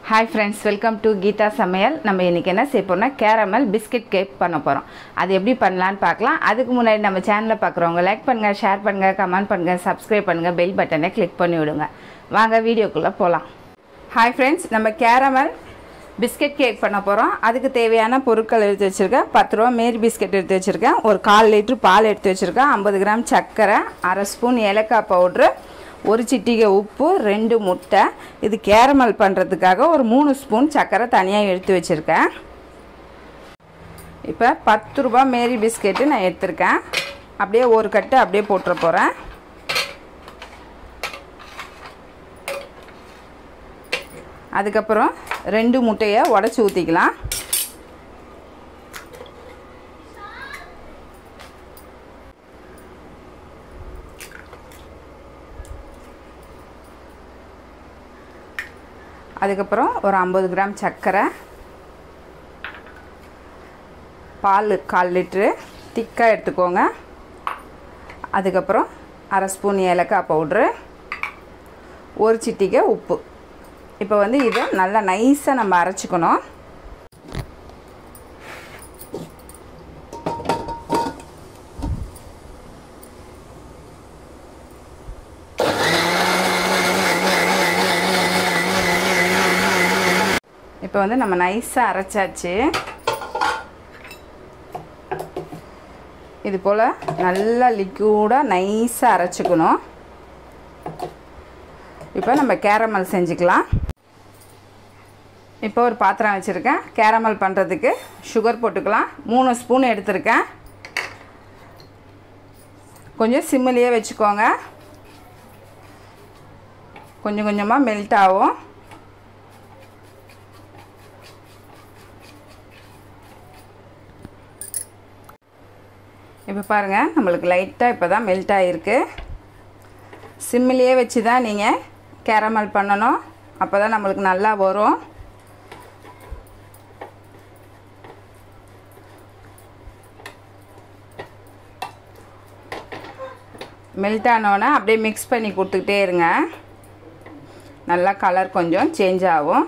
hi friends welcome to Geetha சமையல் நம்ம இன்றைக்கி என்ன செய்ய போறோம்னா கேரமல் பிஸ்கட் கேக் பண்ண போகிறோம் அது எப்படி பண்ணலான்னு பார்க்கலாம் அதுக்கு முன்னாடி நம்ம சேனலில் பார்க்குறவங்க லைக் பண்ணுங்கள் ஷேர் பண்ணுங்கள் கமெண்ட் பண்ணுங்கள் சப்ஸ்கிரைப் பண்ணுங்கள் பெல் பட்டனை கிளிக் பண்ணி விடுங்க வாங்க வீடியோக்குள்ளே போகலாம் ஹாய் ஃப்ரெண்ட்ஸ் நம்ம கேரமல் பிஸ்கட் கேக் பண்ண போகிறோம் அதுக்கு தேவையான பொருட்கள் எடுத்து வச்சுருக்கேன் பத்து ரூபா மேரி பிஸ்கட் எடுத்து வச்சுருக்கேன் ஒரு கால் லிட்டர் பால் எடுத்து வச்சுருக்கேன் ஐம்பது கிராம் சர்க்கரை அரை ஸ்பூன் ஏலக்காய் பவுட்ரு ஒரு சிட்டிகை உப்பு ரெண்டு முட்டை இது கேரமல் பண்ணுறதுக்காக ஒரு மூணு ஸ்பூன் சர்க்கரை தனியாக எடுத்து வச்சுருக்கேன் இப்போ பத்து ரூபா மேரி பிஸ்கெட்டு நான் எடுத்திருக்கேன் அப்படியே ஒரு கட்டு அப்படியே போட்டுற போகிறேன் அதுக்கப்புறம் ரெண்டு முட்டையை உடச்சி ஊற்றிக்கலாம் அதுக்கப்புறம் ஒரு ஐம்பது கிராம் சர்க்கரை பால் கால் லிட்ரு திக்காக எடுத்துக்கோங்க அதுக்கப்புறம் அரை ஸ்பூன் ஏலக்காய் பவுட்ரு ஒரு சிட்டிகை உப்பு இப்போ வந்து இதை நல்லா நைஸாக நம்ம அரைச்சிக்கணும் இப்போ வந்து நம்ம நைஸாக அரைச்சாச்சு இது போல் நல்லா லிக்யூடாக நைஸாக அரைச்சிக்கணும் இப்போ நம்ம கேரமல் செஞ்சுக்கலாம் இப்போ ஒரு பாத்திரம் வச்சுருக்கேன் கேரமல் பண்ணுறதுக்கு சுகர் போட்டுக்கலாம் மூணு ஸ்பூன் எடுத்திருக்கேன் கொஞ்சம் சிம்மிலேயே வச்சுக்கோங்க கொஞ்சம் கொஞ்சமாக மெல்ட் ஆகும் இப்போ பாருங்கள் நம்மளுக்கு லைட்டாக இப்போ தான் மெல்ட் ஆகிருக்கு சிம்மிலேயே வச்சு தான் நீங்கள் கேரமல் பண்ணணும் அப்போ தான் நம்மளுக்கு நல்லா வரும் மெல்ட் ஆனோன்னே அப்படியே மிக்ஸ் பண்ணி கொடுத்துக்கிட்டே இருங்க நல்லா கலர் கொஞ்சம் சேஞ்ச் ஆகும்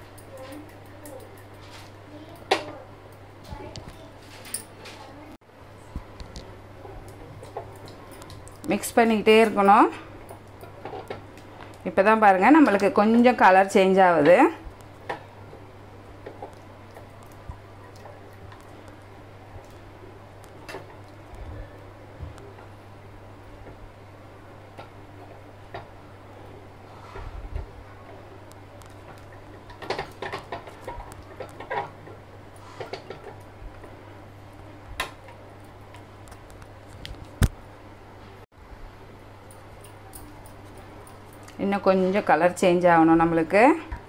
மிக்ஸ் பண்ணிக்கிட்டே இருக்கணும் இப்போ தான் பாருங்கள் நம்மளுக்கு கொஞ்சம் கலர் சேஞ்ச் ஆகுது இன்னும் கொஞ்சம் கலர் சேஞ்ச் ஆகணும் நம்மளுக்கு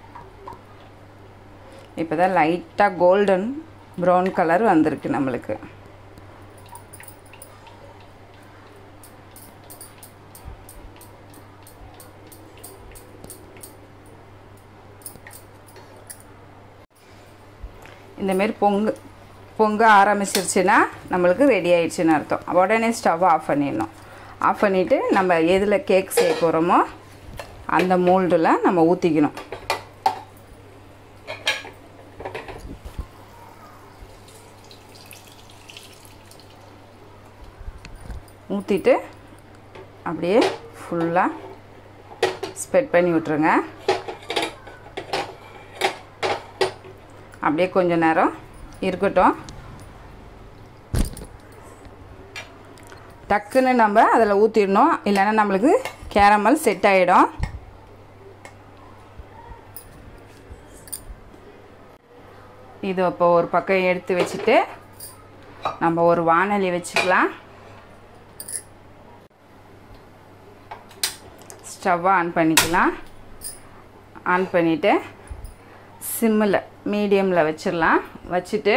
இப்போ தான் லைட்டாக கோல்டன் ப்ரௌன் கலர் வந்திருக்கு நம்மளுக்கு இந்தமாரி பொங்கு பொங்க ஆரம்பிச்சிருச்சுன்னா நம்மளுக்கு ரெடி ஆயிடுச்சுன்னு அர்த்தம் உடனே ஸ்டவ் ஆஃப் பண்ணிடணும் ஆஃப் பண்ணிவிட்டு நம்ம எதில் கேக் சேர்க்க போகிறோமோ அந்த மோல்டில் நம்ம ஊற்றிக்கணும் ஊற்றிட்டு அப்படியே ஃபுல்லாக ஸ்ப்ரெட் பண்ணி விட்ருங்க அப்படியே கொஞ்சம் நேரம் இருக்கட்டும் டக்குன்னு நம்ம அதில் ஊற்றிடணும் இல்லைன்னா நம்மளுக்கு கேரமல் செட் ஆகிடும் இது இப்போ ஒரு பக்கம் எடுத்து வச்சுட்டு நம்ம ஒரு வானொலி வச்சுக்கலாம் ஸ்டவ்வை ஆன் பண்ணிக்கலாம் ஆன் பண்ணிவிட்டு சிம்மில் மீடியமில் வச்சிடலாம் வச்சுட்டு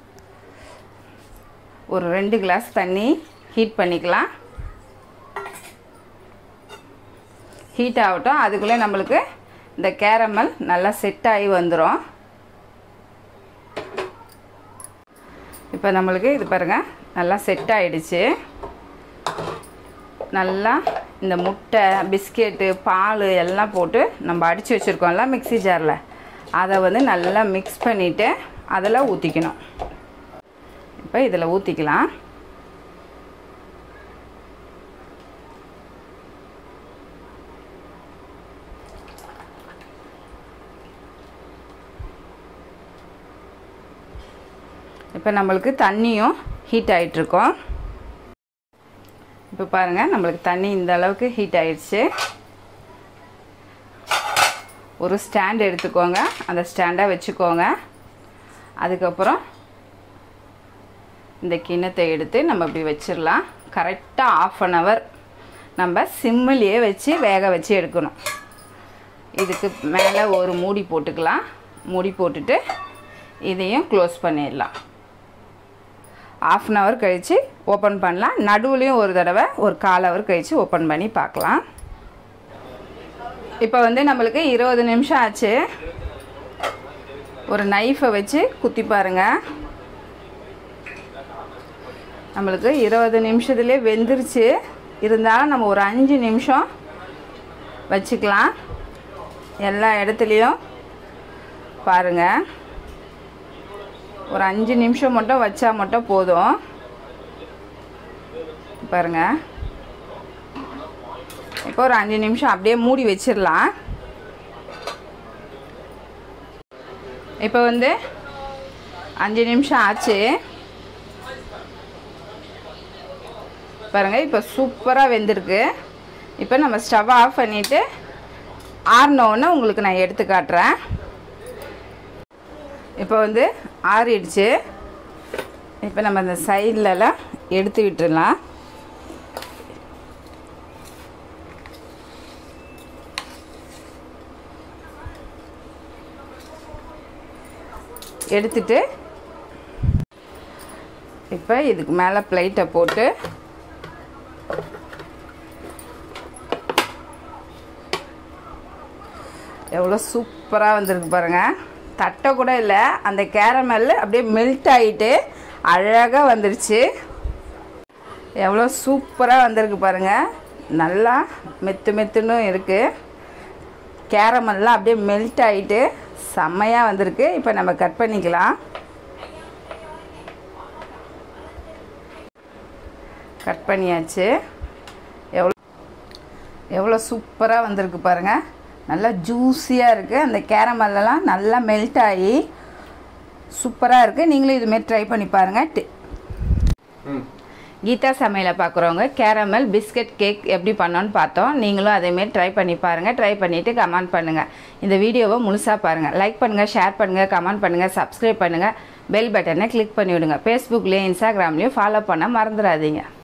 ஒரு ரெண்டு கிளாஸ் தண்ணி ஹீட் பண்ணிக்கலாம் ஹீட் ஆகட்டும் அதுக்குள்ளே நம்மளுக்கு இந்த கேரமல் நல்லா செட் ஆகி வந்துடும் இப்போ நம்மளுக்கு இது பாருங்கள் நல்லா செட் ஆகிடுச்சு நல்லா இந்த முட்டை பிஸ்கெட்டு பால் எல்லாம் போட்டு நம்ம அடித்து வச்சுருக்கோம்ல மிக்ஸி ஜாரில் அதை வந்து நல்லா மிக்ஸ் பண்ணிவிட்டு அதில் ஊற்றிக்கணும் இப்போ இதில் ஊற்றிக்கலாம் இப்போ நம்மளுக்கு தண்ணியும் ஹீட் ஆகிட்டுருக்கோம் இப்போ பாருங்கள் நம்மளுக்கு தண்ணி இந்த அளவுக்கு ஹீட் ஆயிடுச்சு ஒரு ஸ்டாண்ட் எடுத்துக்கோங்க அந்த ஸ்டாண்டை வச்சுக்கோங்க அதுக்கப்புறம் இந்த கிண்ணத்தை எடுத்து நம்ம இப்படி வச்சிடலாம் கரெக்டாக ஆஃப் அன் ஹவர் நம்ம சிம்மிலேயே வச்சு வேக வச்சு எடுக்கணும் இதுக்கு மேலே ஒரு மூடி போட்டுக்கலாம் மூடி போட்டுட்டு இதையும் க்ளோஸ் பண்ணிடலாம் ஆஃப் அன் ஹவர் கழித்து ஓப்பன் பண்ணலாம் நடுவுலையும் ஒரு தடவை ஒரு கால் ஹவர் கழித்து ஓப்பன் பண்ணி பார்க்கலாம் இப்போ வந்து நம்மளுக்கு இருபது நிமிஷம் ஆச்சு ஒரு நைஃபை வச்சு குத்தி பாருங்க நம்மளுக்கு இருபது நிமிஷத்துலேயே வெந்துருச்சு இருந்தாலும் நம்ம ஒரு அஞ்சு நிமிஷம் வச்சுக்கலாம் எல்லா இடத்துலையும் பாருங்கள் ஒரு அஞ்சு நிமிஷம் மட்டும் வச்சா மட்டும் போதும் பாருங்க இப்போ ஒரு அஞ்சு நிமிஷம் அப்படியே மூடி வச்சிடலாம் இப்போ வந்து அஞ்சு நிமிஷம் ஆச்சு பாருங்கள் இப்போ சூப்பராக வெந்திருக்கு இப்போ நம்ம ஸ்டவ் ஆஃப் பண்ணிவிட்டு ஆறினோடனே உங்களுக்கு நான் எடுத்து காட்டுறேன் இப்போ வந்து ஆறிடுச்சு இப்போ நம்ம அந்த சைட்லலாம் எடுத்து விட்டுடலாம் எடுத்துட்டு இப்போ இதுக்கு மேலே பிளேட்டை போட்டு எவ்வளோ சூப்பராக வந்திருக்கு பாருங்கள் தட்டை கூட இல்லை அந்த கேரமல் அப்படியே மெல்ட் ஆகிட்டு அழகாக வந்துருச்சு எவ்வளோ சூப்பராக வந்திருக்கு பாருங்கள் நல்லா மெத்து மெத்துன்னு இருக்குது கேரமெல்லாம் அப்படியே மெல்ட் ஆகிட்டு செம்மையாக வந்திருக்கு இப்போ நம்ம கட் பண்ணிக்கலாம் கட் பண்ணியாச்சு எவ்வளோ எவ்வளோ சூப்பராக வந்திருக்கு பாருங்கள் நல்லா ஜூஸியாக இருக்குது அந்த கேரமல்லாம் நல்லா மெல்ட் ஆகி சூப்பராக இருக்குது நீங்களும் இதுமாரி ட்ரை பண்ணி பாருங்கள் கீதா சமையலை பார்க்குறவங்க கேரமல் பிஸ்கட் கேக் எப்படி பண்ணோன்னு பார்த்தோம் நீங்களும் அதேமாரி ட்ரை பண்ணி பாருங்கள் ட்ரை பண்ணிவிட்டு கமெண்ட் பண்ணுங்கள் இந்த வீடியோவை முழுசாக பாருங்கள் லைக் பண்ணுங்கள் ஷேர் பண்ணுங்கள் கமெண்ட் பண்ணுங்கள் சப்ஸ்கிரைப் பண்ணுங்கள் பெல் பட்டனை கிளிக் பண்ணி விடுங்க ஃபேஸ்புக்லேயும் இன்ஸ்டாகிராம்லேயும் ஃபாலோ பண்ண மறந்துடாதீங்க